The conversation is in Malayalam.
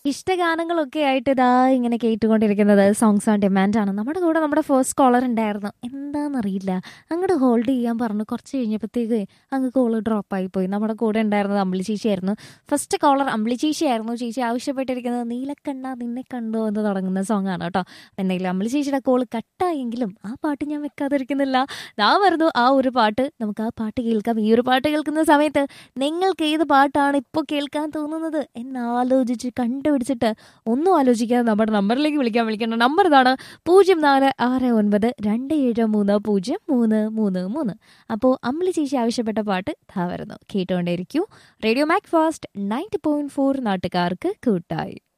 ഇഷ്ടഗാനങ്ങളൊക്കെ ആയിട്ട് ഇതാ ഇങ്ങനെ കേട്ടുകൊണ്ടിരിക്കുന്നത് സോങ്സ് ഓൺ ഡിമാൻഡ് ആണ് നമ്മുടെ കൂടെ നമ്മുടെ ഫസ്റ്റ് കോളർ ഉണ്ടായിരുന്നു എന്താണെന്നറിയില്ല അങ്ങോട്ട് ഹോൾഡ് ചെയ്യാൻ പറഞ്ഞു കുറച്ച് കഴിഞ്ഞപ്പോഴത്തേക്ക് അങ്ങ് കോള് ഡ്രോപ്പ് ആയി പോയി നമ്മുടെ കൂടെ ഉണ്ടായിരുന്നത് അമ്പിളി ചേച്ചിയായിരുന്നു ഫസ്റ്റ് കോളർ അമ്പിളി ചേച്ചിയായിരുന്നു ചേച്ചി ആവശ്യപ്പെട്ടിരിക്കുന്നത് നീലക്കണ്ണ നിന്നെ കണ്ടോ എന്ന് തുടങ്ങുന്ന സോങ് ആണ് കേട്ടോ എന്തെങ്കിലും അമ്പിളി ചേച്ചിയുടെ കോള് കട്ടായെങ്കിലും ആ പാട്ട് ഞാൻ വെക്കാതിരിക്കുന്നില്ല ഞാൻ വരുന്നു ആ ഒരു പാട്ട് നമുക്ക് ആ പാട്ട് കേൾക്കാം ഈ ഒരു പാട്ട് കേൾക്കുന്ന സമയത്ത് നിങ്ങൾക്ക് ഏത് പാട്ടാണ് ഇപ്പോൾ കേൾക്കാൻ തോന്നുന്നത് എന്നാലോചിച്ച് കണ്ടുപിടിച്ചിട്ട് ഒന്നും ആലോചിക്കാതെ നമ്മുടെ നമ്പറിലേക്ക് വിളിക്കാൻ വിളിക്കേണ്ട നമ്പർ ഇതാണ് പൂജ്യം നാല് ആറ് ഒൻപത് രണ്ട് ഏഴ് മൂന്ന് പൂജ്യം മൂന്ന് മൂന്ന് മൂന്ന് അപ്പോൾ അമ്പിളി ചേച്ചി ആവശ്യപ്പെട്ട പാട്ട് താ വരുന്നു കേട്ടുകൊണ്ടേയിരിക്കൂ radio MACFAST ninety point four നാട്ടുകാർക്ക് കൂട്ടായി